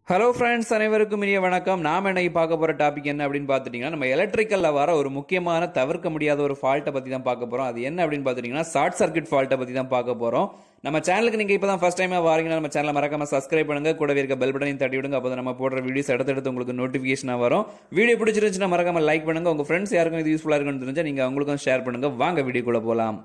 hello friends அனைவருக்கும் இனிய வணக்கம் நாம் இன்னைக்கு பார்க்க போகிற டாபிக் என்ன அப்படின்னு பார்த்துட்டிங்கன்னா நம்ம எலக்ட்ரிக்கலில் வர ஒரு முக்கியமான தவிர்க்க முடியாத ஒரு ஃபால்ட்டை பற்றி தான் பார்க்க போகிறோம் அது என்ன அப்படின்னு பார்த்துட்டிங்கன்னா ஷார்ட் சர்க்யூட் ஃபால்ட்டை பற்றி தான் பார்க்க போகிறோம் நம்ம சேனலுக்கு நீங்கள் இப்போ தான் ஃபஸ்ட் டைமாக வாரீங்கன்னா நம்ம சேனலை மறக்காம சப்ஸ்கிரைப் பண்ணுங்க கூடவே இருக்க பெல் பட்டனையும் தட்டி விடுங்க அப்போ நம்ம போடுற வீடியோஸ் அடுத்தடுத்து உங்களுக்கு நோட்டிஃபிகேஷனாக வரும் வீடியோ பிடிச்சிருந்துச்சுன்னா மறக்காம லைக் பண்ணுங்க உங்கள் ஃப்ரெண்ட்ஸ் யாருக்கும் இது யூஸ்ஃபுல்லாக இருக்குன்னு தெரிஞ்சா நீங்கள் அவங்களுக்கும் ஷேர் பண்ணுங்க வாங்க வீடியோக்குள்ளே போகலாம்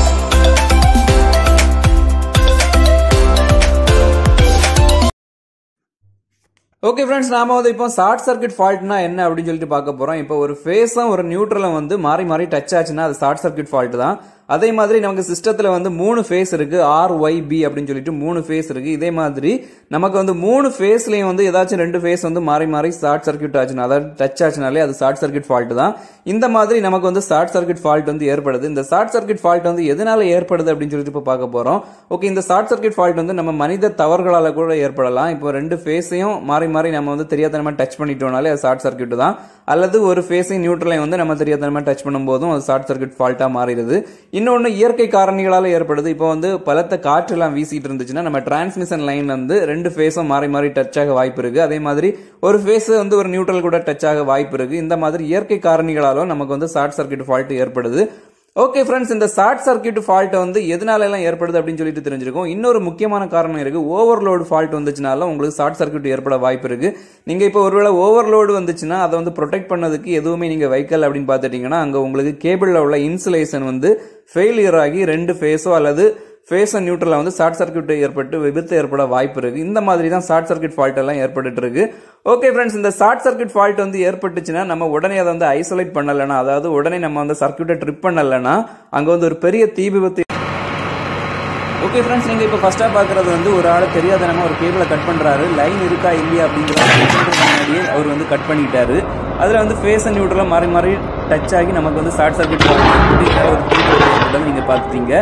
ஓகே ஃப்ரெண்ட்ஸ் நாம வந்து இப்போ ஷார்ட் சர்க்யூட் ஃபால்ட்னா என்ன அப்படின்னு சொல்லிட்டு பார்க்க போறோம் இப்போ ஒரு ஃபேஸும் ஒரு நியூட்ரலும் வந்து மாறி மாறி டச் ஆச்சுன்னா அது ஷார்ட் சர்க்யூட் ஃபால்ட் தான் அதே மாதிரி நமக்கு சிஸ்டத்துல வந்து மூணு ஃபேஸ் இருக்கு ஆர் ஒய் பி அப்படின்னு சொல்லிட்டு மூணு ஃபேஸ் இருக்கு இதே மாதிரி நமக்கு வந்து மூணு ஃபேஸ்லயும் வந்து ஏதாச்சும் ரெண்டு ஃபேஸ் வந்து மாறி மாறி ஷார்ட் சர்க்யூட் ஆச்சுன்னா அதாவது டச் ஆச்சுனாலே அது ஷார்ட் சர்க்யூட் ஃபால்ட் தான் இந்த மாதிரி நமக்கு வந்து ஷார்ட் சர்க்யூட் ஃபால்ட் வந்து ஏற்படுது இந்த ஷார்ட் சர்க்யூட் ஃபால்ட் வந்து எதனால ஏற்படுது அப்படின்னு சொல்லிட்டு இப்போ பார்க்க போறோம் ஓகே இந்த ஷார்ட் சர்க்யூட் ஃபால்ட் வந்து நம்ம மனித தவறுகளால கூட ஏற்படலாம் இப்போ ரெண்டு ஃபேஸையும் மாறி மாறி நம்ம வந்து தெரியாதனமா டச் பண்ணிட்டோம்னாலே அது ஷார்ட் சர்க்யூட் தான் அல்லது ஒரு ஃபேஸையும் நியூட்ரலையும் வந்து நம்ம தெரியாதனமா டச் பண்ணும்போதும் அது ஷார்ட் சர்க்யூட் ஃபால்ட்டா மாறிடுது இன்னொன்று இயற்கை காரணிகளால ஏற்படுது இப்போ வந்து பலத்த காற்றெல்லாம் வீசிட்டு இருந்துச்சுன்னா நம்ம டிரான்ஸ்மிஷன் லைன் வந்து ரெண்டு ஃபேஸும் மாறி மாறி டச் ஆக வாய்ப்பு இருக்கு அதே மாதிரி ஒரு ஃபேஸ் வந்து ஒரு நியூட்ரல் கூட டச் ஆக வாய்ப்பு இருக்கு இந்த மாதிரி இயற்கை காரணிகளாலும் நமக்கு வந்து ஷார்ட் சர்க்யூட் ஃபால்ட் ஏற்படுது ஓகே ஃப்ரெண்ட்ஸ் இந்த ஷார்ட் சர்க்யூட் ஃபால்ட் வந்து எதனால எல்லாம் ஏற்படுது அப்படின்னு சொல்லிட்டு தெரிஞ்சிருக்கும் இன்னொரு முக்கியமான காரணம் இருக்கு ஓவர்லோடு ஃபால்ட் வந்துச்சுனால உங்களுக்கு ஷார்ட் சர்க்யூட் ஏற்பட வாய்ப்பு இருக்கு நீங்க இப்போ ஒருவேளை ஓவர்லோடு வந்துச்சுன்னா அதை வந்து ப்ரொடெக்ட் பண்ணதுக்கு எதுவுமே நீங்க வைக்கல அப்படின்னு பார்த்துட்டீங்கன்னா அங்க உங்களுக்கு கேபிள்ல உள்ள இன்சுலேஷன் வந்து ஃபெயிலியர் ஆகி ரெண்டு ஃபேஸோ அல்லது ஃபேஸ் அண்ட் நியூட்ரலில் வந்து ஷார்ட் சர்க்யூட் ஏற்பட்டு விபத்து ஏற்பட வாய்ப்பு இருக்கு இந்த மாதிரி தான் ஷார்ட் சர்க்யூட் ஃபால்ட் எல்லாம் ஏற்பட்டு இருக்கு ஓகே ஃப்ரெண்ட்ஸ் இந்த ஷார்ட் சர்க்யூட் ஃபால்ட் வந்து ஏற்பட்டுச்சுன்னா நம்ம உடனே அதை வந்து ஐசோலேட் பண்ணலைன்னா அதாவது உடனே நம்ம வந்து சர்க்யூட்டை ட்ரிப் பண்ணலைன்னா அங்கே வந்து ஒரு பெரிய தீ விபத்து ஓகே ஃப்ரெண்ட்ஸ் நீங்கள் இப்போ ஃபஸ்ட்டாக பார்க்குறது வந்து ஒரு ஆள் தெரியாத நம்ம ஒரு கேபிளை கட் பண்ணுறாரு லைன் இருக்கா இல்லையா அப்படிங்கிறத முன்னாடியே அவர் வந்து கட் பண்ணிட்டாரு அதில் வந்து ஃபேஸ் அண்ட் நியூட்ரலாக மாறி மாறி டச் ஆகி நமக்கு வந்து ஷார்ட் சர்க்யூட் ஒரு தீ விபத்து நீங்கள் பார்த்துட்டீங்க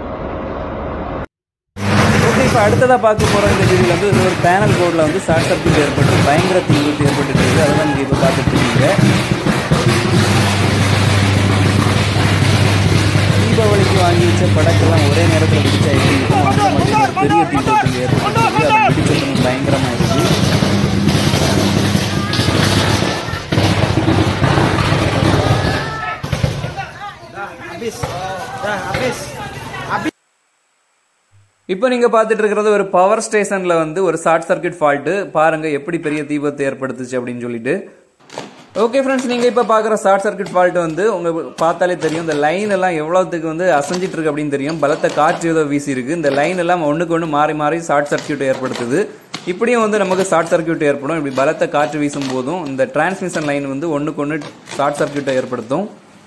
ஓகே இப்போ அடுத்ததாக பார்க்க போகிற இந்த வீடியோவில் வந்து இது ஒரு பேனல் போர்டில் வந்து ஷார்ட் சர்க்யூட் ஏற்பட்டு பயங்கர தீ விபத்து ஏற்பட்டு இருக்குது அதை தான் நீங்கள் இப்போ பார்த்துட்டு இருக்கீங்க தீபாவளிக்கு வாங்கி வச்ச படக்கெல்லாம் ஒரே நேரத்தில் பிடிச்சா எப்படி இருக்கும் அந்த மாதிரி ஒரு பெரிய தீ விபத்து ஏற்பட்டு அதை பிடிச்சது பயங்கரமாக இருக்குது இப்போ நீங்க பார்த்துட்டு இருக்கிறது ஒரு பவர் ஸ்டேஷன்ல வந்து ஒரு ஷார்ட் சர்க்யூட் ஃபால்ட் பாருங்க எப்படி பெரிய தீபத்தை ஏற்படுத்துச்சு அப்படின்னு சொல்லிட்டு ஓகே ஃப்ரெண்ட்ஸ் நீங்க இப்ப பாக்குற ஷார்ட் சர்க்யூட் ஃபால்ட் வந்து உங்க பார்த்தாலே தெரியும் இந்த லைன் எல்லாம் எவ்வளவுக்கு வந்து அசைஞ்சிட்டு இருக்கு அப்படின்னு தெரியும் பலத்த காற்று ஏதோ வீசி இருக்கு இந்த லைன் எல்லாம் ஒண்ணுக்கு ஒன்று மாறி மாறி ஷார்ட் சர்க்யூட் ஏற்படுத்துது இப்படியும் வந்து நமக்கு ஷார்ட் சர்க்யூட் ஏற்படும் இப்படி பலத்த காற்று வீசும் போதும் இந்த டிரான்ஸ்மிஷன் லைன் வந்து ஒண்ணுக்கு ஒன்று ஷார்ட் சர்க்யூட்டை ஏற்படுத்தும்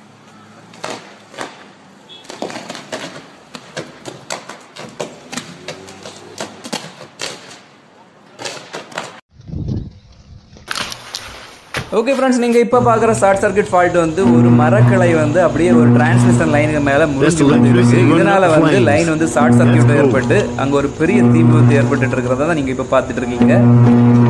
ஓகே ஃப்ரெண்ட்ஸ் நீங்க இப்ப பாக்குற ஷார்ட் சர்க்யூட் ஃபால்ட் வந்து ஒரு மரக்கிளை வந்து அப்படியே ஒரு டிரான்ஸ்மிஷன் லைனுக்கு மேல முறிஞ்சு விழுந்துருக்கு இதனால வந்து லைன் வந்து ஷார்ட் சர்க்யூட் ஏற்பட்டு அங்க ஒரு பெரிய தீ விபத்து ஏற்பட்டு இருக்கிறத தான் நீங்க இப்ப பாத்துட்டு இருக்கீங்க